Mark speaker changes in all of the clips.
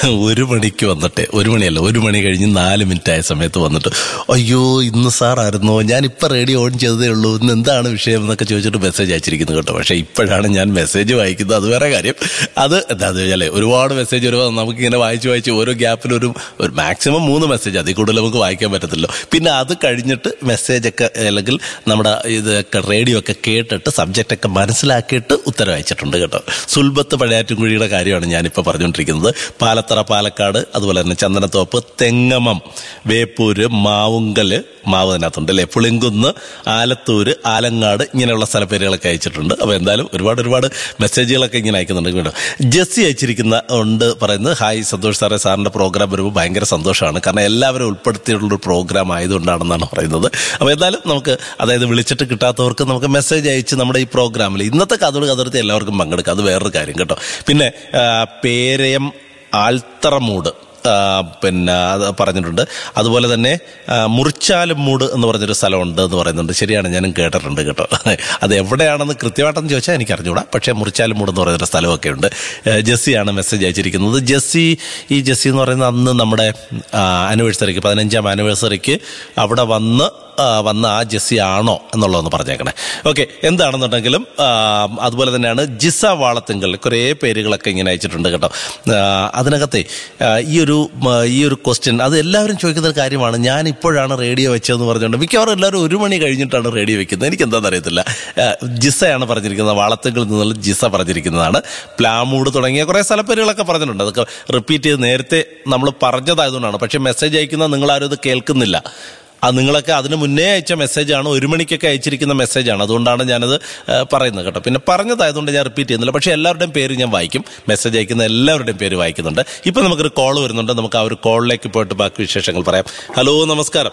Speaker 1: ഒരു മണിക്ക് വന്നിട്ട് ഒരു മണിയല്ല ഒരു മണി കഴിഞ്ഞ് നാല് മിനിറ്റ് ആയ സമയത്ത് വന്നിട്ട് അയ്യോ ഇന്ന് സാറായിരുന്നോ ഞാൻ ഇപ്പൊ റേഡിയോ ഓൺ ചെയ്തതേ ഉള്ളൂ ഇന്ന് എന്താണ് വിഷയം എന്നൊക്കെ ചോദിച്ചിട്ട് മെസ്സേജ് അയച്ചിരിക്കുന്നു കേട്ടോ പക്ഷെ ഇപ്പോഴാണ് ഞാൻ മെസ്സേജ് വായിക്കുന്നത് അത് വേറെ കാര്യം അത് എന്താന്ന് വെച്ചാലേ ഒരുപാട് മെസ്സേജ് ഒരു നമുക്ക് ഇങ്ങനെ വായിച്ച് വായിച്ച് ഓരോ ഗ്യാപ്പിൽ ഒരു ഒരു മാക്സിമം മൂന്ന് മെസ്സേജ് അതിൽ കൂടുതൽ നമുക്ക് വായിക്കാൻ പറ്റത്തില്ലോ പിന്നെ അത് കഴിഞ്ഞിട്ട് മെസ്സേജ് ഒക്കെ അല്ലെങ്കിൽ നമ്മുടെ ഇതൊക്കെ റേഡിയോ ഒക്കെ കേട്ടിട്ട് സബ്ജക്റ്റ് ഒക്കെ മനസ്സിലാക്കിയിട്ട് ഉത്തരം അയച്ചിട്ടുണ്ട് കേട്ടോ സുൽബത്ത് പഴയാറ്റുംകുഴിയുടെ കാര്യമാണ് ഞാനിപ്പോൾ പറഞ്ഞുകൊണ്ടിരിക്കുന്നത് പാലത്തറ പാലക്കാട് അതുപോലെ തന്നെ ചന്ദനത്തോപ്പ് തെങ്ങമം വേപ്പൂര് മാവുങ്കല് മാവ് അതിനകത്തുണ്ട് അല്ലേ പുളിങ്കുന്ന് ആലത്തൂര് ആലങ്ങാട് ഇങ്ങനെയുള്ള സ്ഥലപ്പേരുകളൊക്കെ അയച്ചിട്ടുണ്ട് അപ്പോൾ എന്തായാലും ഒരുപാട് ഒരുപാട് മെസ്സേജുകളൊക്കെ ഇങ്ങനെ അയക്കുന്നുണ്ട് കേട്ടോ ജെസ്സി അയച്ചിരിക്കുന്ന ഉണ്ട് പറയുന്നത് ഹായ് സന്തോഷ് സാറേ സാറിന്റെ പ്രോഗ്രാം വരുമ്പോൾ ഭയങ്കര സന്തോഷമാണ് കാരണം എല്ലാവരും ഉൾപ്പെടുത്തിയിട്ടുള്ള പ്രോഗ്രാം ആയതുകൊണ്ടാണെന്നാണ് പറയുന്നത് അപ്പോൾ എന്തായാലും നമുക്ക് അതായത് വിളിച്ചിട്ട് കിട്ടാത്തവർക്ക് നമുക്ക് മെസ്സേജ് അയച്ച് നമ്മുടെ ഈ പ്രോഗ്രാമിൽ ഇന്നത്തെ കഥോട് കഥർത്തി എല്ലാവർക്കും പങ്കെടുക്കാം അത് വേറൊരു കാര്യം കേട്ടോ പിന്നെ ആ, പേരയം ആൽത്തറമൂട് ആ, പിന്നെ അത് പറഞ്ഞിട്ടുണ്ട് അതുപോലെ തന്നെ ആ, മുറിച്ചാലുമൂട് എന്ന് പറഞ്ഞൊരു സ്ഥലമുണ്ട് എന്ന് പറയുന്നുണ്ട് ശരിയാണ് ഞാനും കേട്ടിട്ടുണ്ട് കേട്ടോ അത് എവിടെയാണെന്ന് കൃത്യമായിട്ടെന്ന് ചോദിച്ചാൽ എനിക്ക് അറിഞ്ഞൂടാ പക്ഷേ മുറിച്ചാലുമൂട് എന്ന് പറയുന്നൊരു സ്ഥലമൊക്കെ ഉണ്ട് ഏ, ജെസ്സിയാണ് മെസ്സേജ് അയച്ചിരിക്കുന്നത് ജെസ്സി ഈ ജെസ്സി എന്ന് പറയുന്നത് അന്ന് നമ്മുടെ ആനിവേഴ്സറിക്ക് പതിനഞ്ചാം ആനിവേഴ്സറിക്ക് അവിടെ വന്ന് ആ, വന്ന ആ ജെസ്സി ആണോ എന്നുള്ളതൊന്ന് പറഞ്ഞേക്കണേ ഓക്കെ എന്താണെന്നുണ്ടെങ്കിലും ആ, അതുപോലെ തന്നെയാണ് ജിസ വാളത്തിങ്കൽ കുറേ പേരുകളൊക്കെ ഇങ്ങനെ അയച്ചിട്ടുണ്ട് കേട്ടോ ആ, അതിനകത്തെ ആ, ഈ ഒരു മ, ഈ ഒരു ക്വസ്റ്റ്യൻ അത് എല്ലാവരും ചോദിക്കുന്ന ഒരു കാര്യമാണ് ഞാൻ ഇപ്പോഴാണ് റേഡിയോ വെച്ചതെന്ന് പറഞ്ഞുകൊണ്ട് മിക്കവാറും എല്ലാവരും ഒരു മണി കഴിഞ്ഞിട്ടാണ് റേഡിയോ വെക്കുന്നത് എനിക്ക് എന്താണെന്ന് അറിയത്തില്ല ആ, ജിസയാണ് പറഞ്ഞിരിക്കുന്നത് വാളത്തിങ്കിൽ നിന്നുള്ള ജിസ പറഞ്ഞിരിക്കുന്നതാണ് പ്ലാമൂട് തുടങ്ങിയ കുറേ സ്ഥലപ്പേരുകളൊക്കെ പറഞ്ഞിട്ടുണ്ട് അതൊക്കെ റിപ്പീറ്റ് ചെയ്ത് നേരത്തെ നമ്മൾ പറഞ്ഞതായതുകൊണ്ടാണ് പക്ഷേ മെസ്സേജ് അയക്കുന്ന നിങ്ങളാരും ഇത് കേൾക്കുന്നില്ല ആ നിങ്ങളൊക്കെ അതിന് മുന്നേ അയച്ച മെസ്സേജാണ് ഒരു മണിക്കൊക്കെ അയച്ചിരിക്കുന്ന മെസ്സേജാണ് അതുകൊണ്ടാണ് ഞാനത് ആ, പറയുന്നത് കേട്ടോ പിന്നെ പറഞ്ഞതായതുകൊണ്ട് ഞാൻ റിപ്പീറ്റ് ചെയ്യുന്നില്ല പക്ഷേ എല്ലാവരുടെയും പേര് ഞാൻ വായിക്കും മെസ്സേജ് അയക്കുന്ന എല്ലാവരുടെയും പേര് വായിക്കുന്നുണ്ട് ഇപ്പം നമുക്കൊരു കോൾ വരുന്നുണ്ട് നമുക്ക് ആ ഒരു കോളിലേക്ക് പോയിട്ട് ബാക്കി വിശേഷങ്ങൾ പറയാം ഹലോ നമസ്കാരം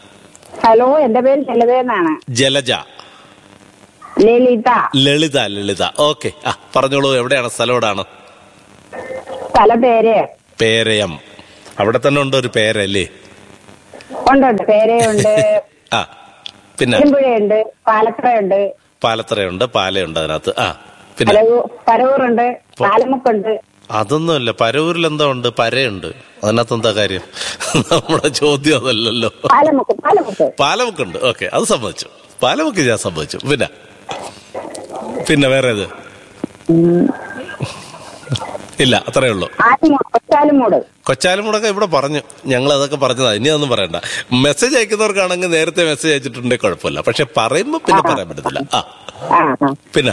Speaker 2: ഹലോ എന്റെ പേര് ലളിത എന്നാണ്
Speaker 1: ജലജ
Speaker 2: ലളിത
Speaker 1: ലളിത ലളിത ഓക്കെ ആ പറഞ്ഞോളൂ എവിടെയാണ് സ്ഥലം എവിടെയാണ്
Speaker 2: സ്ഥല പേര്
Speaker 1: പേരയം അവിടെ തന്നെ ഉണ്ട് ഒരു പേരല്ലേ
Speaker 2: ഉണ്ട് ഉണ്ട് പേരയുണ്ട്
Speaker 1: ആ പിന്നെ
Speaker 2: ഇരുമ്പുഴയുണ്ട് പാലത്തറയുണ്ട്
Speaker 1: പാലത്തറയുണ്ട് പാലയുണ്ട് അതിനകത്ത് ആ പിന്നെ
Speaker 2: പരവൂ പരവൂറുണ്ട് പാലമുക്കുണ്ട്
Speaker 1: അതൊന്നുമല്ല പരവൂരിൽ എന്താ ഉണ്ട് പരയുണ്ട് അതിനകത്ത് എന്താ കാര്യം നമ്മുടെ ചോദ്യം അതല്ലല്ലോ
Speaker 2: പാലമുക്ക് പാലമുക്ക്
Speaker 1: പാലമുക്കുണ്ട് ഓക്കെ അത് സമ്മതിച്ചു പാലമുക്ക് ഞാൻ സമ്മതിച്ചു പിന്നെ പിന്നെ വേറെ ഏത് ഇല്ല അത്രേ ഉള്ളൂ
Speaker 2: ആറ്റുമൂട് കൊച്ചാലുമൂട്
Speaker 1: കൊച്ചാലുമൂടൊക്കെ ഇവിടെ പറഞ്ഞു ഞങ്ങൾ അതൊക്കെ പറഞ്ഞതാ ഇനി അതൊന്നും പറയണ്ട മെസ്സേജ് അയക്കുന്നവർക്കാണെങ്കിൽ നേരത്തെ മെസ്സേജ് അയച്ചിട്ടുണ്ടെങ്കിൽ കുഴപ്പമില്ല പക്ഷെ പറയുമ്പോൾ പിന്നെ പറയാൻ പറ്റത്തില്ല ആ
Speaker 2: ആ ആ
Speaker 1: പിന്നെ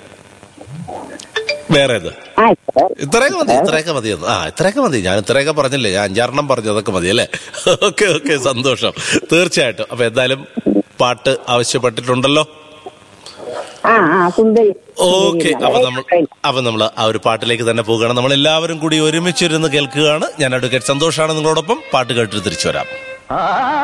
Speaker 1: വേറെ ഏത്
Speaker 2: ആ ഇത്ര.
Speaker 1: ഇത്രയൊക്കെ മതി ഇത്രയൊക്കെ മതി എന്ന്. ആ ഇത്രയൊക്കെ മതി ഞാൻ ഇത്രയൊക്കെ പറഞ്ഞില്ലേ ഞാൻ അഞ്ചാറെണ്ണം പറഞ്ഞു അതൊക്കെ മതി അല്ലേ ഓക്കെ ഓക്കെ സന്തോഷം തീർച്ചയായിട്ടും അപ്പൊ എന്തായാലും പാട്ട് ആവശ്യപ്പെട്ടിട്ടുണ്ടല്ലോ
Speaker 2: ആ ആ സുന്ദരി
Speaker 1: ഓക്കെ അപ്പൊ നമ്മൾ അപ്പൊ നമ്മൾ ആ ഒരു പാട്ടിലേക്ക് തന്നെ പോകുകയാണ് നമ്മൾ എല്ലാവരും കൂടി ഒരുമിച്ചിരുന്ന് കേൾക്കുകയാണ് ഞാൻ അഡ്വക്കേറ്റ് സന്തോഷാണ് നിങ്ങളോടൊപ്പം പാട്ട് കേട്ടിട്ട് തിരിച്ചു വരാം